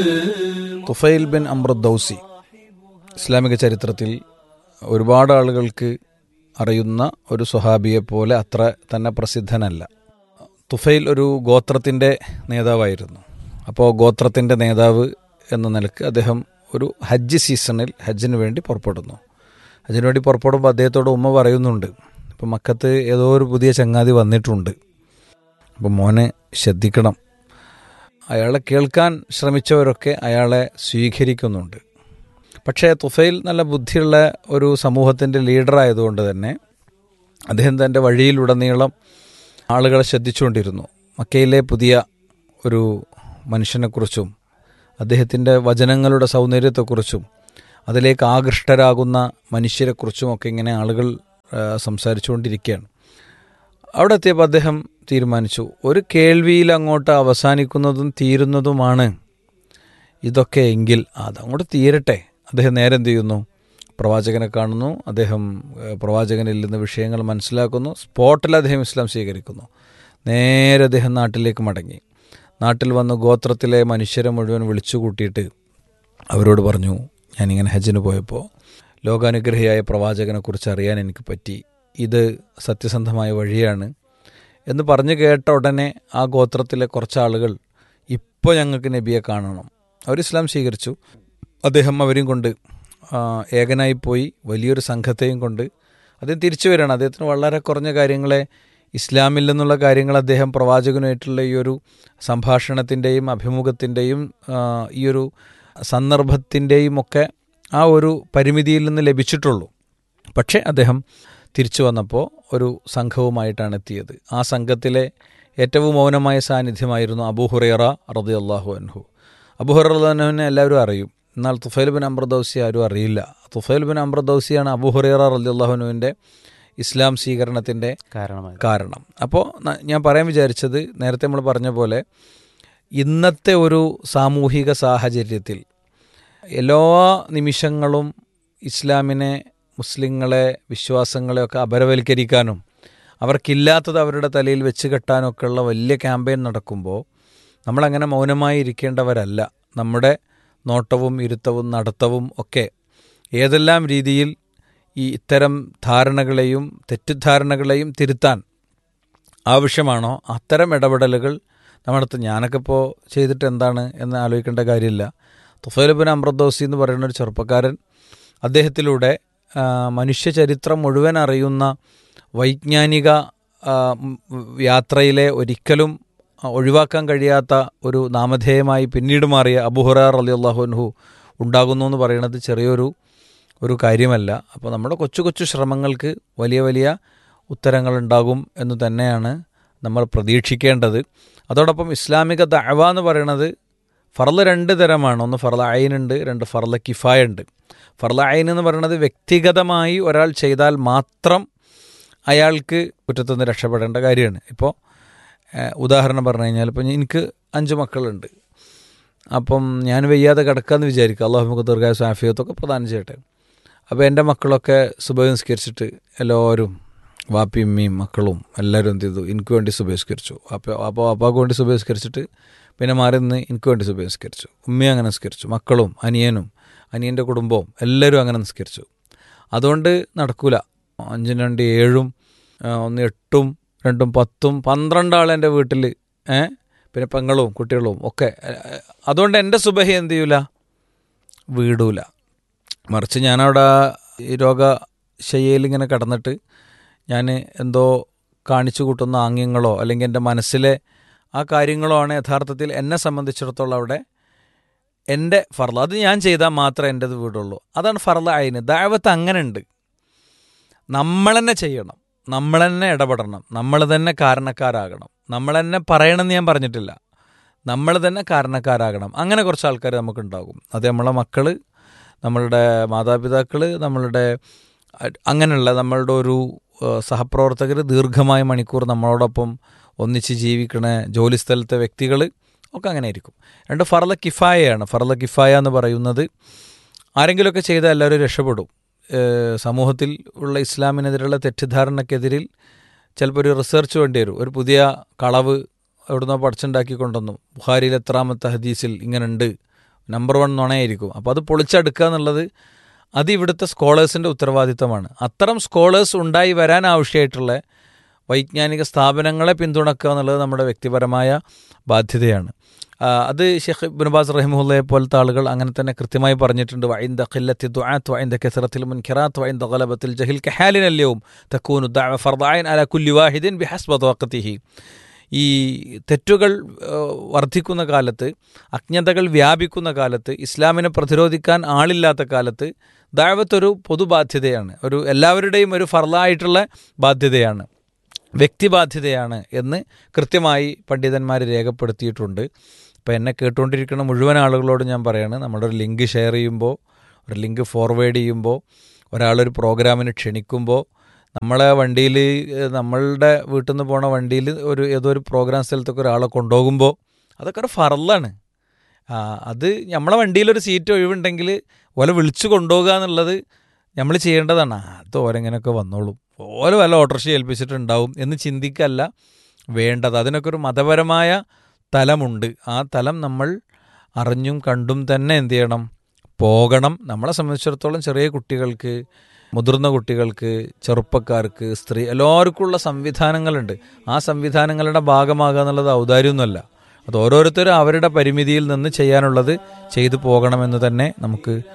Tufail bin അമ്രദൌസി ഇസ്ലാമിക ചരിത്രത്തിൽ ഒരുപാട് ആളുകൾക്ക് അറിയുന്ന ഒരു സ്വഹാബിയെ പോലെ അത്ര തന്നെ പ്രസിദ്ധനല്ല തുഫൈൽ ഒരു ഗോത്രത്തിൻ്റെ നേതാവായിരുന്നു അപ്പോൾ ഗോത്രത്തിൻ്റെ നേതാവ് എന്ന നിലക്ക് അദ്ദേഹം ഒരു ഹജ്ജ് സീസണിൽ ഹജ്ജിന് വേണ്ടി പുറപ്പെടുന്നു ഹജ്ജിന് വേണ്ടി പുറപ്പെടുമ്പോൾ അദ്ദേഹത്തോട് ഉമ്മ പറയുന്നുണ്ട് ഇപ്പം മക്കത്ത് ഏതോ ഒരു പുതിയ ചങ്ങാതി വന്നിട്ടുണ്ട് അപ്പം മോനെ ശ്രദ്ധിക്കണം അയാളെ കേൾക്കാൻ ശ്രമിച്ചവരൊക്കെ അയാളെ സ്വീകരിക്കുന്നുണ്ട് പക്ഷേ തുഫൈൽ നല്ല ബുദ്ധിയുള്ള ഒരു സമൂഹത്തിൻ്റെ ലീഡറായതുകൊണ്ട് തന്നെ അദ്ദേഹം തൻ്റെ വഴിയിലുടനീളം ആളുകളെ ശ്രദ്ധിച്ചുകൊണ്ടിരുന്നു മക്കയിലെ പുതിയ ഒരു മനുഷ്യനെക്കുറിച്ചും അദ്ദേഹത്തിൻ്റെ വചനങ്ങളുടെ സൗന്ദര്യത്തെക്കുറിച്ചും അതിലേക്ക് ആകൃഷ്ടരാകുന്ന മനുഷ്യരെക്കുറിച്ചുമൊക്കെ ഇങ്ങനെ ആളുകൾ സംസാരിച്ചുകൊണ്ടിരിക്കുകയാണ് അവിടെ എത്തിയപ്പോൾ അദ്ദേഹം തീരുമാനിച്ചു ഒരു കേൾവിയിൽ അങ്ങോട്ട് അവസാനിക്കുന്നതും തീരുന്നതുമാണ് ഇതൊക്കെ എങ്കിൽ അതങ്ങോട്ട് തീരട്ടെ അദ്ദേഹം നേരെ എന്ത് ചെയ്യുന്നു പ്രവാചകനെ കാണുന്നു അദ്ദേഹം പ്രവാചകനിൽ നിന്ന് വിഷയങ്ങൾ മനസ്സിലാക്കുന്നു സ്പോട്ടിൽ അദ്ദേഹം ഇസ്ലാം സ്വീകരിക്കുന്നു നേരെ അദ്ദേഹം നാട്ടിലേക്ക് മടങ്ങി നാട്ടിൽ വന്ന് ഗോത്രത്തിലെ മനുഷ്യരെ മുഴുവൻ വിളിച്ചു കൂട്ടിയിട്ട് അവരോട് പറഞ്ഞു ഞാനിങ്ങനെ ഹജ്ജിന് പോയപ്പോൾ ലോകാനുഗ്രഹിയായ പ്രവാചകനെക്കുറിച്ച് അറിയാൻ എനിക്ക് പറ്റി ഇത് സത്യസന്ധമായ വഴിയാണ് എന്ന് പറഞ്ഞു കേട്ട ഉടനെ ആ ഗോത്രത്തിലെ കുറച്ച് ആളുകൾ ഇപ്പോൾ ഞങ്ങൾക്ക് നബിയെ കാണണം അവർ ഇസ്ലാം സ്വീകരിച്ചു അദ്ദേഹം അവരെയും കൊണ്ട് ഏകനായി പോയി വലിയൊരു സംഘത്തെയും കൊണ്ട് അദ്ദേഹം തിരിച്ചു വരികയാണ് അദ്ദേഹത്തിന് വളരെ കുറഞ്ഞ കാര്യങ്ങളെ ഇസ്ലാമിൽ നിന്നുള്ള കാര്യങ്ങൾ അദ്ദേഹം പ്രവാചകനുമായിട്ടുള്ള ഈ ഒരു സംഭാഷണത്തിൻ്റെയും അഭിമുഖത്തിൻ്റെയും ഈ ഒരു സന്ദർഭത്തിൻ്റെയും ഒക്കെ ആ ഒരു പരിമിതിയിൽ നിന്ന് ലഭിച്ചിട്ടുള്ളൂ പക്ഷേ അദ്ദേഹം തിരിച്ചു വന്നപ്പോൾ ഒരു സംഘവുമായിട്ടാണ് എത്തിയത് ആ സംഘത്തിലെ ഏറ്റവും മൗനമായ സാന്നിധ്യമായിരുന്നു അബൂഹുറേറ റതി അള്ളാഹു അൻഹു അബുഹുറഹുവിനെ എല്ലാവരും അറിയും എന്നാൽ തുഫൈൽ ബിൻ അമ്രദൌസി ആരും അറിയില്ല തുഫൈൽ ബിൻ അമ്രദൌസിയാണ് അബൂഹുറേറ റതി അള്ളാഹുനുവിൻ്റെ ഇസ്ലാം സ്വീകരണത്തിൻ്റെ കാരണമായി കാരണം അപ്പോൾ ഞാൻ പറയാൻ വിചാരിച്ചത് നേരത്തെ നമ്മൾ പറഞ്ഞ പോലെ ഇന്നത്തെ ഒരു സാമൂഹിക സാഹചര്യത്തിൽ എല്ലാ നിമിഷങ്ങളും ഇസ്ലാമിനെ മുസ്ലിങ്ങളെ വിശ്വാസങ്ങളെയൊക്കെ അപരവൽക്കരിക്കാനും അവർക്കില്ലാത്തത് അവരുടെ തലയിൽ വെച്ച് കെട്ടാനൊക്കെയുള്ള വലിയ ക്യാമ്പയിൻ നടക്കുമ്പോൾ നമ്മളങ്ങനെ മൗനമായി ഇരിക്കേണ്ടവരല്ല നമ്മുടെ നോട്ടവും ഇരുത്തവും നടത്തവും ഒക്കെ ഏതെല്ലാം രീതിയിൽ ഈ ഇത്തരം ധാരണകളെയും തെറ്റിദ്ധാരണകളെയും തിരുത്താൻ ആവശ്യമാണോ അത്തരം ഇടപെടലുകൾ നമ്മുടെ ഞാനൊക്കെ ഇപ്പോൾ ചെയ്തിട്ട് എന്താണ് എന്ന് ആലോചിക്കേണ്ട കാര്യമില്ല തുഫൈലുബിൻ അമ്രദോസി എന്ന് പറയുന്ന ഒരു ചെറുപ്പക്കാരൻ അദ്ദേഹത്തിലൂടെ മനുഷ്യ ചരിത്രം മുഴുവൻ അറിയുന്ന വൈജ്ഞാനിക യാത്രയിലെ ഒരിക്കലും ഒഴിവാക്കാൻ കഴിയാത്ത ഒരു നാമധേയമായി പിന്നീട് മാറിയ അബുഹുറാർ അലി അള്ളാഹുൻഹു ഉണ്ടാകുന്നു എന്ന് പറയുന്നത് ചെറിയൊരു ഒരു കാര്യമല്ല അപ്പോൾ നമ്മുടെ കൊച്ചു കൊച്ചു ശ്രമങ്ങൾക്ക് വലിയ വലിയ ഉത്തരങ്ങളുണ്ടാകും എന്ന് തന്നെയാണ് നമ്മൾ പ്രതീക്ഷിക്കേണ്ടത് അതോടൊപ്പം ഇസ്ലാമിക ദഅവ എന്ന് പറയുന്നത് ഫർള് രണ്ട് തരമാണ് ഒന്ന് ഫർള അയിനുണ്ട് രണ്ട് ഫർള കിഫായ ഉണ്ട് ഫർള അയിൻ എന്ന് പറയുന്നത് വ്യക്തിഗതമായി ഒരാൾ ചെയ്താൽ മാത്രം അയാൾക്ക് കുറ്റത്തുനിന്ന് രക്ഷപ്പെടേണ്ട കാര്യമാണ് ഇപ്പോൾ ഉദാഹരണം പറഞ്ഞു കഴിഞ്ഞാൽ ഇപ്പം എനിക്ക് അഞ്ച് മക്കളുണ്ട് അപ്പം ഞാൻ വയ്യാതെ കിടക്കാമെന്ന് വിചാരിക്കുക അള്ളാഹു നമുക്ക് ദീർഘായ ആഫിയത്തൊക്കെ പ്രദാനം ചെയ്യട്ടെ അപ്പോൾ എൻ്റെ മക്കളൊക്കെ സുബഹിസ്കരിച്ചിട്ട് എല്ലാവരും വാപ്പിയമ്മയും മക്കളും എല്ലാവരും എന്ത് ചെയ്തു എനിക്ക് വേണ്ടി സുബഹിസ്കരിച്ചു അപ്പോൾ അപ്പോൾ അപ്പാക്ക് വേണ്ടി സുബഹിസ്കരിച്ചിട്ട് പിന്നെ മാറി നിന്ന് എനിക്ക് വേണ്ടി സുബഹിസ്കരിച്ചു ഉമ്മയും അങ്ങനെ നിസ്കരിച്ചു മക്കളും അനിയനും അനിയൻ്റെ കുടുംബവും എല്ലാവരും അങ്ങനെ നിസ്കരിച്ചു അതുകൊണ്ട് നടക്കൂല അഞ്ചും രണ്ട് ഏഴും ഒന്ന് എട്ടും രണ്ടും പത്തും പന്ത്രണ്ടാൾ എൻ്റെ വീട്ടിൽ ഏ പിന്നെ പെങ്ങളും കുട്ടികളും ഒക്കെ അതുകൊണ്ട് എൻ്റെ സുബഹി എന്ത് ചെയ്യൂല വീടൂല മറിച്ച് ഞാനവിടെ ഈ രോഗശയ്യയിൽ ഇങ്ങനെ കടന്നിട്ട് ഞാൻ എന്തോ കാണിച്ചു കൂട്ടുന്ന ആംഗ്യങ്ങളോ അല്ലെങ്കിൽ എൻ്റെ മനസ്സിലെ ആ കാര്യങ്ങളോ ആണ് യഥാർത്ഥത്തിൽ എന്നെ സംബന്ധിച്ചിടത്തോളം അവിടെ എൻ്റെ ഫർള അത് ഞാൻ ചെയ്താൽ മാത്രമേ എൻ്റെത് വീടുള്ളൂ അതാണ് ഫർള അയിന് ദാവത്ത് അങ്ങനെ ഉണ്ട് നമ്മൾ തന്നെ ചെയ്യണം നമ്മൾ തന്നെ ഇടപെടണം നമ്മൾ തന്നെ കാരണക്കാരാകണം നമ്മൾ തന്നെ പറയണമെന്ന് ഞാൻ പറഞ്ഞിട്ടില്ല നമ്മൾ തന്നെ കാരണക്കാരാകണം അങ്ങനെ കുറച്ച് ആൾക്കാർ നമുക്കുണ്ടാകും അത് നമ്മളെ മക്കൾ നമ്മളുടെ മാതാപിതാക്കൾ നമ്മളുടെ അങ്ങനെയുള്ള നമ്മളുടെ ഒരു സഹപ്രവർത്തകർ ദീർഘമായ മണിക്കൂർ നമ്മളോടൊപ്പം ഒന്നിച്ച് ജീവിക്കണ ജോലിസ്ഥലത്തെ വ്യക്തികൾ ഒക്കെ അങ്ങനെ ആയിരിക്കും രണ്ട് ഫർല കിഫായയാണ് ഫർല കിഫായ എന്ന് പറയുന്നത് ആരെങ്കിലുമൊക്കെ ചെയ്താൽ എല്ലാവരും രക്ഷപ്പെടും സമൂഹത്തിൽ ഉള്ള ഇസ്ലാമിനെതിരെയുള്ള തെറ്റിദ്ധാരണക്കെതിരിൽ ചിലപ്പോൾ ഒരു റിസർച്ച് വേണ്ടി വരും ഒരു പുതിയ കളവ് എവിടുന്നോ പഠിച്ചുണ്ടാക്കി കൊണ്ടുവന്നു ബുഹാരിയിൽ എത്രാമത്തെ ഹദീസിൽ ഇങ്ങനെയുണ്ട് നമ്പർ വൺ നുണയായിരിക്കും അപ്പോൾ അത് പൊളിച്ചെടുക്കുക എന്നുള്ളത് അത് ഇവിടുത്തെ സ്കോളേഴ്സിൻ്റെ ഉത്തരവാദിത്തമാണ് അത്തരം സ്കോളേഴ്സ് ഉണ്ടായി വരാൻ ആവശ്യമായിട്ടുള്ള വൈജ്ഞാനിക സ്ഥാപനങ്ങളെ പിന്തുണക്കുക എന്നുള്ളത് നമ്മുടെ വ്യക്തിപരമായ ബാധ്യതയാണ് ആ, അത് ഷെയ്ഖ് ബിൻബാസ് റഹിമുല്ലയെ പോലത്തെ ആളുകൾ അങ്ങനെ തന്നെ കൃത്യമായി പറഞ്ഞിട്ടുണ്ട് വൈന്ദ ഖില്ലത്തി ദുആത്ത് വൈന്ദ കസറത്തിൽ മുൻഖിറാത്ത് വൈന്ദ ഖലബത്തിൽ ജഹിൽ കഹാലിനല്യവും തക്കൂനു ദഅവ ഫർദായൻ അല കുല്ലി വാഹിദിൻ ബിഹസ്ബ തവഖത്തിഹി ഈ തെറ്റുകൾ ഏഹ്, വർദ്ധിക്കുന്ന കാലത്ത് അജ്ഞതകൾ വ്യാപിക്കുന്ന കാലത്ത് ഇസ്ലാമിനെ പ്രതിരോധിക്കാൻ ആളില്ലാത്ത കാലത്ത് ദാവത്തൊരു പൊതുബാധ്യതയാണ് ഒരു എല്ലാവരുടെയും ഒരു ഫർലായിട്ടുള്ള ബാധ്യതയാണ് വ്യക്തിബാധ്യതയാണ് എന്ന് കൃത്യമായി പണ്ഡിതന്മാർ രേഖപ്പെടുത്തിയിട്ടുണ്ട് ഇപ്പോൾ എന്നെ കേട്ടുകൊണ്ടിരിക്കുന്ന മുഴുവൻ ആളുകളോട് ഞാൻ പറയാണ് നമ്മുടെ ഒരു ലിങ്ക് ഷെയർ ചെയ്യുമ്പോൾ ഒരു ലിങ്ക് ഫോർവേഡ് ചെയ്യുമ്പോൾ ഒരാളൊരു പ്രോഗ്രാമിന് ക്ഷണിക്കുമ്പോൾ നമ്മളെ വണ്ടിയിൽ നമ്മളുടെ വീട്ടിൽ നിന്ന് പോണ വണ്ടിയിൽ ഒരു ഏതോ ഒരു പ്രോഗ്രാം സ്ഥലത്തൊക്കെ ഒരാളെ കൊണ്ടുപോകുമ്പോൾ അതൊക്കെ ഒരു ഫറലാണ് ആ, അത് നമ്മളെ വണ്ടിയിലൊരു സീറ്റ് ഒഴിവുണ്ടെങ്കിൽ ഓലെ വിളിച്ചു കൊണ്ടുപോകുക എന്നുള്ളത് നമ്മൾ ചെയ്യേണ്ടതാണ് ആ, അത് ഓരെങ്ങനെയൊക്കെ വന്നോളും ഓരോ വല്ല ഓട്ടോറിക്ഷ ഏൽപ്പിച്ചിട്ടുണ്ടാവും എന്ന് ചിന്തിക്കല്ല വേണ്ടത് അതിനൊക്കെ ഒരു മതപരമായ തലമുണ്ട് ആ തലം നമ്മൾ അറിഞ്ഞും കണ്ടും തന്നെ എന്ത് ചെയ്യണം പോകണം നമ്മളെ സംബന്ധിച്ചിടത്തോളം ചെറിയ കുട്ടികൾക്ക് മുതിർന്ന കുട്ടികൾക്ക് ചെറുപ്പക്കാർക്ക് സ്ത്രീ എല്ലാവർക്കുമുള്ള സംവിധാനങ്ങളുണ്ട് ആ സംവിധാനങ്ങളുടെ ഭാഗമാകുക എന്നുള്ളത് ഔദാര്യമൊന്നുമല്ല അത് ഓരോരുത്തരും അവരുടെ പരിമിതിയിൽ നിന്ന് ചെയ്യാനുള്ളത് ചെയ്തു പോകണമെന്ന് തന്നെ നമുക്ക്